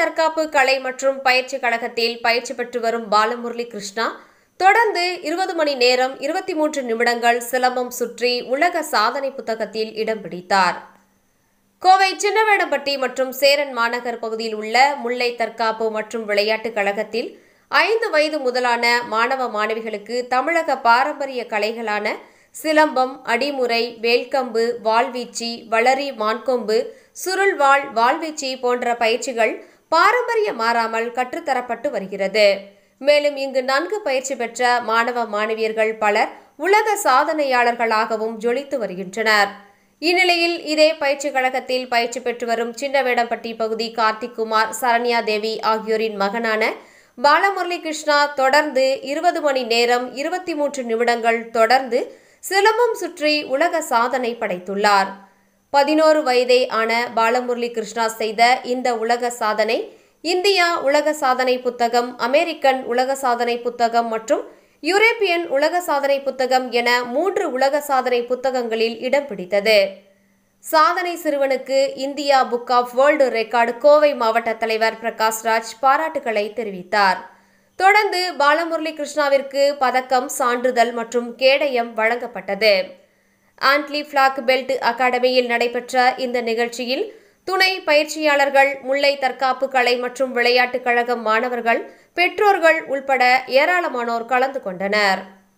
தற்காப்பு கலை மற்றும் பயிற்சி கழகத்தில் பயிற்சி பெற்று வரும் பாலமுரளி கிருஷ்ணா தொடர்ந்து இருபது மணி நேரம் இருபத்தி மூன்று நிமிடங்கள் சிலம்பம் சுற்றி உலக சாதனை புத்தகத்தில் இடம் பிடித்தார் கோவை சின்னவேடம்பட்டி மற்றும் சேரன் மாநகர் பகுதியில் உள்ள முல்லை தற்காப்பு மற்றும் விளையாட்டுக் கழகத்தில் ஐந்து வயது முதலான மாணவ மாணவிகளுக்கு தமிழக பாரம்பரிய கலைகளான சிலம்பம் அடிமுறை வேல்கம்பு வாள்வீச்சி வளரி மான்கொம்பு சுருள்வாள் வாள்வீச்சி போன்ற பயிற்சிகள் பாரம்பரிய மாறாமல் கற்றுத்தரப்பட்டு வருகிறது மேலும் இங்கு நன்கு பயிற்சி பெற்ற மாணவ மாணவியர்கள் பலர் உலக சாதனையாளர்களாகவும் ஜொலித்து வருகின்றனர் இந்நிலையில் இதே பயிற்சி கழகத்தில் பயிற்சி பெற்று வரும் சின்னவேடம்பட்டி பகுதி கார்த்திக் குமார் சரண்யா தேவி ஆகியோரின் மகனான பாலமுரளி கிருஷ்ணா தொடர்ந்து இருபது மணி நேரம் இருபத்தி மூன்று நிமிடங்கள் தொடர்ந்து சிலம்பம் சுற்றி உலக சாதனை படைத்துள்ளார் பதினோரு வயதே ஆன பாலமுரளி கிருஷ்ணா செய்த இந்த உலக சாதனை இந்தியா உலக சாதனை புத்தகம் அமெரிக்கன் உலக சாதனை புத்தகம் மற்றும் யூரோப்பியன் உலக சாதனை புத்தகம் என மூன்று உலக சாதனை புத்தகங்களில் இடம் பிடித்தது சாதனை சிறுவனுக்கு India book of world record Kovai மாவட்ட தலைவர் பிரகாஷ்ராஜ் பாராட்டுகளை தெரிவித்தார் தொடர்ந்து பாலமுரளி கிருஷ்ணாவிற்கு பதக்கம் சான்றிதழ் மற்றும் கேடயம் வழங்கப்பட்டது ஆன்ட்லி பிளாக் பெல்ட் அகாடமியில் நடைபெற்ற இந்த நிகழ்ச்சியில் துணை பயிற்சியாளர்கள் முல்லை தற்காப்பு கலை மற்றும் விளையாட்டுக் கழகம் மாணவர்கள் பெற்றோர்கள் உள்பட ஏராளமானோர் கலந்து கொண்டனர்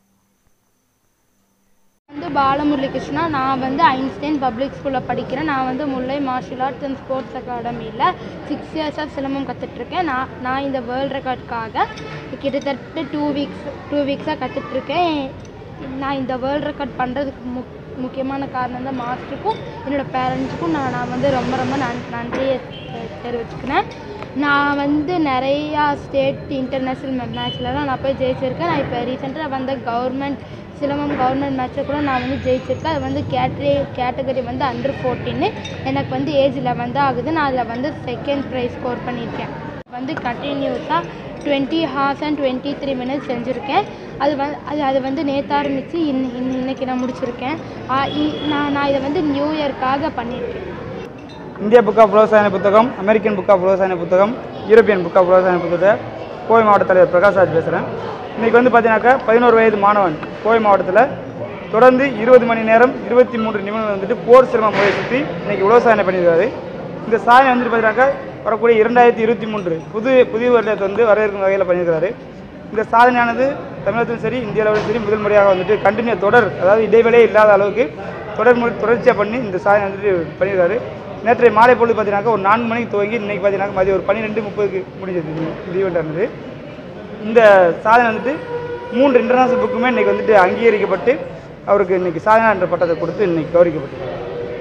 வந்து பாலமுரளி கிருஷ்ணா நான் வந்து ஐன்ஸ்டைன் பப்ளிக் ஸ்கூலில் படிக்கிறேன் நான் வந்து Mullai martial arts and sports அகாடமியில் சிக்ஸ் இயர்ஸாக சிலம்பம் கற்றுட்ருக்கேன் நான் நான் இந்த வேர்ல்ட் ரெக்கார்டுக்காக கிட்டத்தட்ட டூ வீக்ஸ் டூ வீக்ஸாக கற்றுட்ருக்கேன் நான் இந்த வேர்ல்ட் ரெக்கார்ட் பண்ணுறதுக்கு முக் முக்கியமான காரணம் தான் மாஸ்டருக்கும் என்னோடய பேரண்ட்ஸுக்கும் நான் நான் வந்து ரொம்ப ரொம்ப நன் நன்றியை தெ- தெரிவிச்சுக்கிறேன் நான் வந்து நிறையா ஸ்டேட் இன்டர்நேஷ்னல் மேட்ச்லலாம் நான் போய் ஜெயிச்சிருக்கேன் நான் இப்போ ரீசெண்டாக வந்த கவர்மெண்ட் சிலம்பம் கவர்மெண்ட் மேட்ச்சில் கூட நான் வந்து ஜெயிச்சிருக்கேன் அது வந்து கேட்டரி கேட்டகரி வந்து அண்டர் ஃபோர்டீன்னு எனக்கு வந்து ஏஜ் லெவன் தான் ஆகுது நான் அதில் வந்து செகண்ட் ப்ரைஸ் ஸ்கோர் பண்ணியிருக்கேன் வந்து கண்டினியூஸாக twenty hours and twenty three minutes செஞ்சுருக்கேன் அது வந்து அது அது வந்து நேற்று ஆரம்பித்து இன் இன் இன்னைக்கு நான் முடிச்சிருக்கேன் ஆ, இ- நான் நான் இதை வந்து நியூ இயர்க்காக பண்ணியிருக்கேன் இந்திய புக் ஆஃப் விவசாய புத்தகம் அமெரிக்கன் புக் ஆஃப் விவசாய புத்தகம் யூரோப்பியன் புக் ஆஃப் விவசாய புத்தகத்தை கோவை மாவட்ட தலைவர் பிரகாஷ்ராஜ் பேசுகிறேன் இன்றைக்கி வந்து பார்த்தீங்கன்னாக்கா பதினோரு வயது மாணவன் கோவை மாவட்டத்தில் தொடர்ந்து இருபது மணி நேரம் இருபத்தி மூன்று நிமிடம் வந்துட்டு போர் சிரமம் முறையை சுற்றி இன்றைக்கி உலக சாதனை பண்ணியிருக்காரு இந்த சாதனை வந்துட்டு பார்த்தீங்கன்னாக்கா வரக்கூடிய இரண்டாயிரத்தி இருபத்தி மூன்று புது புதிய வருடத்தை வந்து வரவேற்கும் வகையில் பண்ணியிருக்காரு இந்த சாதனையானது தமிழகத்திலும் சரி இந்திய அளவிலும் சரி முதல் முறையாக வந்துட்டு கண்டினியூ தொடர் அதாவது இடைவேளையே இல்லாத அளவுக்கு தொடர் முறை தொடர்ச்சியாக பண்ணி இந்த சாதனை வந்துட்டு பண்ணியிருக்காரு நேற்றைய மாலை பொழுது பார்த்தீங்கன்னாக்கா ஒரு நான்கு மணிக்கு துவங்கி இன்னைக்கு பார்த்தீங்கன்னா மதியம் ஒரு பன்னிரெண்டு முப்பதுக்கு முடிஞ்சது இந்த- இந்த ஈவெண்ட் ஆனது இந்த சாதனை வந்துட்டு மூன்று இன்டர்நேஷனல் புக்குமே இன்னைக்கு வந்துட்டு அங்கீகரிக்கப்பட்டு அவருக்கு இன்னைக்கு சாதனை என்ற பட்டத்தை கொடுத்து இன்னைக்கு கௌரவிக்கப்பட்டிருக்காரு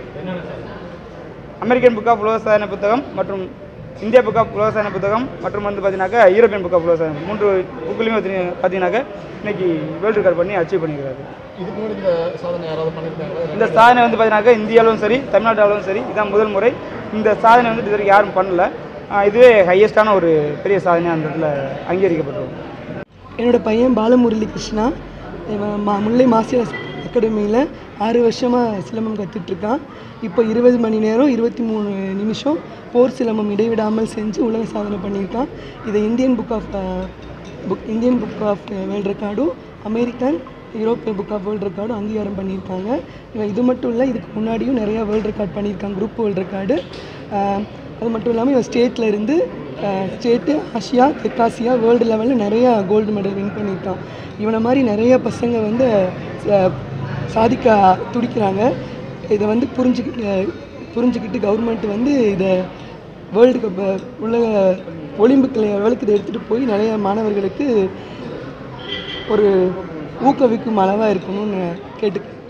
அமெரிக்கன் புக் ஆஃப் உலக சாதனை புத்தகம் மற்றும் இந்தியா புக் ஆஃப் உலக சாதனை புத்தகம் மற்றும் வந்து பார்த்தீங்கன்னாக்கா யூரோப்பியன் புக் ஆஃப் உலக சாதனை மூன்று புக்குலையுமே பார்த்தீங்கன்னாக்கா இன்னைக்கு வேர்ல்டு ரெக்கார்ட் பண்ணி அச்சீவ் பண்ணியிருக்காரு இதுக்கு முன்னாடி இந்த சாதனை யாராவது பண்ணியிருக்காங்களா இந்த சாதனை வந்து பார்த்தீங்கன்னாக்கா இந்தியாவிலும் சரி தமிழ்நாட்டிலும் சரி இதான் முதல் முறை இந்த சாதனை வந்து இது வரைக்கும் யாரும் பண்ணல ஆஹ் இதுவே ஹையஸ்டான ஒரு பெரிய சாதனையாக அந்த இடத்துல அங்கீகரிக்கப்பட்டிருக்கும் என்னோட பையன் பாலமுரளி கிருஷ்ணா இவன் மா முல்லை மாஸ்டர் அகாடமியில் ஆறு வருஷமாக சிலம்பம் கற்றுட்ருக்கான் இப்போ இருபது மணி நேரம் இருபத்தி மூணு நிமிஷம் போர் சிலம்பம் இடைவிடாமல் செஞ்சு உலக சாதனை பண்ணியிருக்கான் இதை Indian book of book Indian book of world ரெக்கார்டும் American European book of world ரெக்கார்டும் அங்கீகாரம் பண்ணியிருக்காங்க இவன் இது மட்டும் இல்லை இதுக்கு முன்னாடியும் நிறையா வேர்ல்ட் ரெக்கார்ட் பண்ணியிருக்கான் குரூப் வேர்ல்ட் ரெக்கார்டு அது மட்டும் இல்லாமல் இவன் ஸ்டேட்டில் இருந்து ஸ்டேட்டு ஆசியா தெற்காசியா வேர்ல்டு லெவலில் நிறையா கோல்டு மெடல் வின் பண்ணியிருக்கான் இவனை மாதிரி நிறைய பசங்க வந்து ச- சாதிக்க துடிக்கிறாங்க இதை வந்து புரிஞ்சுக்கிட்டு புரிஞ்சுக்கிட்டு கவர்மெண்ட் வந்து இதை வேர்ல்டு கப் உலக ஒலிம்பிக் லெவலுக்கு இதை எடுத்துகிட்டு போய் நிறைய மாணவர்களுக்கு ஒரு ஊக்குவிக்கும் அளவாக இருக்கணும்னு கேட்டு